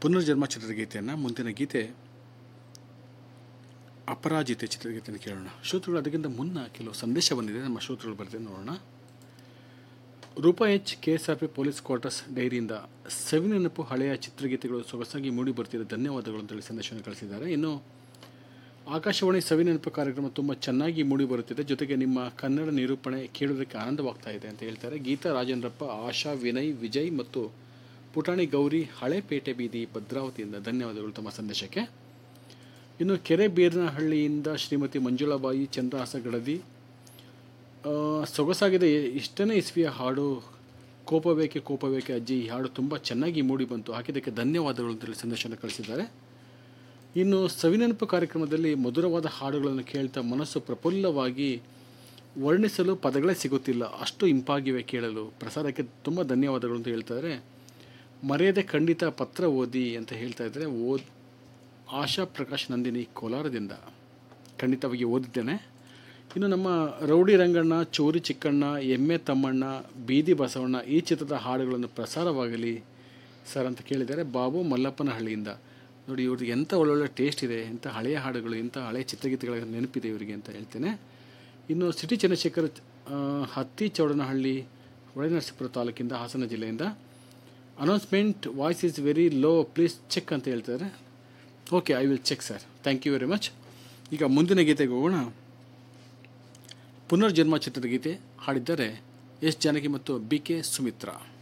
ಪುನರ್ಜನ್ಮ ಚಿತ್ರಗೀತೆಯನ್ನು ಮುಂದಿನ ಗೀತೆ ಅಪರಾಜಿತೆ ಚಿತ್ರಗೀತೆಯನ್ನು ಕೇಳೋಣ ಶ್ರೋತೃಗಳು ಅದಕ್ಕಿಂತ ಮುನ್ನ ಕೆಲವು ಸಂದೇಶ ಬಂದಿದೆ ನಮ್ಮ ಶ್ರೋತೃಗಳು ಬರ್ತೀನಿ ನೋಡೋಣ Rupa H K S R P police quarters ಡೈರಿಯಿಂದ ಸವಿನೆನಪು ಹಳೆಯ ಚಿತ್ರಗೀತೆಗಳು ಸೊಗಸಾಗಿ ಮೂಡಿ ಬರ್ತಿದೆ ಧನ್ಯವಾದಗಳು ಅಂತೇಳಿ ಸಂದೇಶವನ್ನು ಕಳಿಸಿದ್ದಾರೆ ಇನ್ನು ಆಕಾಶವಾಣಿ ಸವಿನೆನಪು ಕಾರ್ಯಕ್ರಮ ತುಂಬ ಚೆನ್ನಾಗಿ ಮೂಡಿ ಬರುತ್ತಿದೆ ಜೊತೆಗೆ ನಿಮ್ಮ ಕನ್ನಡ ನಿರೂಪಣೆ ಕೇಳೋದಕ್ಕೆ ಆನಂದವಾಗ್ತಾ ಇದೆ ಅಂತ ಹೇಳ್ತಾರೆ ಗೀತಾ ರಾಜೇಂದ್ರಪ್ಪ ಆಶಾ ವಿನಯ್ ವಿಜಯ್ ಮತ್ತು ಪುಟಾಣಿ ಗೌರಿ ಹಳೇಪೇಟೆ ಬೀದಿ ಭದ್ರಾವತಿಯಿಂದ ಧನ್ಯವಾದಗಳು ತಮ್ಮ ಸಂದೇಶಕ್ಕೆ ಇನ್ನು ಕೆರೆ ಬೀರ್ನಹಳ್ಳಿಯಿಂದ ಶ್ರೀಮತಿ ಮಂಜುಳಾಬಾಯಿ ಚಂದ್ರಹಾಸ ಗಡದಿ ಆ, ಸೊಗಸಾಗಿದೆ ಇಷ್ಟನೇ ಇಸ್ವಿಯ ಹಾಡು ಕೋಪಬೇಕೆ ಕೋಪಬೇಕೆ ಅಜ್ಜಿ ಈ ಹಾಡು ತುಂಬ ಚೆನ್ನಾಗಿ ಮೂಡಿ ಬಂತು ಹಾಕಿದ್ದಕ್ಕೆ ಧನ್ಯವಾದಗಳು ಅಂತೇಳಿ ಸಂದೇಶನ ಕಳಿಸಿದ್ದಾರೆ ಇನ್ನು ಸವಿನೆನಪು ಕಾರ್ಯಕ್ರಮದಲ್ಲಿ ಮಧುರವಾದ ಹಾಡುಗಳನ್ನು ಕೇಳ್ತಾ ಮನಸ್ಸು ಪ್ರಫುಲ್ಲವಾಗಿ ವರ್ಣಿಸಲು ಪದಗಳೇ ಸಿಗುತ್ತಿಲ್ಲ ಅಷ್ಟು ಇಂಪಾಗಿವೆ ಕೇಳಲು ಪ್ರಸಾರಕ್ಕೆ ತುಂಬ ಧನ್ಯವಾದಗಳು ಅಂತ ಹೇಳ್ತಾರೆ ಮರೆಯದೆ ಖಂಡಿತ ಪತ್ರ ಓದಿ ಅಂತ ಹೇಳ್ತಾ ಇದ್ದಾರೆ ಓದ್ ಆಶಾ ಪ್ರಕಾಶ್ ನಂದಿನಿ ಕೋಲಾರದಿಂದ ಖಂಡಿತವಾಗಿ ಓದಿದ್ದೇನೆ ಇನ್ನು ನಮ್ಮ ರೌಡಿ ರಂಗಣ್ಣ ಚೋರಿ ಚಿಕ್ಕಣ್ಣ ಎಮ್ಮೆ ತಮ್ಮಣ್ಣ ಬೀದಿ ಬಸವಣ್ಣ ಈ ಚಿತ್ರದ ಹಾಡುಗಳನ್ನು ಪ್ರಸಾರವಾಗಲಿ ಸರ್ ಅಂತ ಕೇಳಿದ್ದಾರೆ ಬಾಬು ಮಲ್ಲಪ್ಪನಹಳ್ಳಿಯಿಂದ ನೋಡಿ ಇವ್ರಿಗೆ ಎಂಥ ಒಳ್ಳೊಳ್ಳೆ ಟೇಸ್ಟ್ ಇದೆ ಎಂಥ ಹಳೆಯ ಹಾಡುಗಳು ಎಂಥ ಹಳೆಯ ಚಿತ್ರಗೀತೆಗಳ ನೆನಪಿದೆ ಇವರಿಗೆ ಅಂತ ಹೇಳ್ತೇನೆ ಇನ್ನು ಸಿಟಿ ಚಂದ್ರಶೇಖರ್ ಆ, ಹತ್ತಿ ಚೌಡನಹಳ್ಳಿ ಹೊಳೆನರಸೀಪುರ ತಾಲೂಕಿಂದ ಹಾಸನ ಜಿಲ್ಲೆಯಿಂದ announcement voice is very low please check ಅಂತ ಹೇಳ್ತಾರೆ okay I will check sir thank you very much ಈಗ ಮುಂದಿನ ಗೀತೆಗೆ ಹೋಗೋಣ ಪುನರ್ಜನ್ಮ ಚಿತ್ರದ ಗೀತೆ ಹಾಡಿದ್ದಾರೆ ಎಸ್ ಜಾನಕಿ ಮತ್ತು ಬಿ ಕೆ ಸುಮಿತ್ರಾ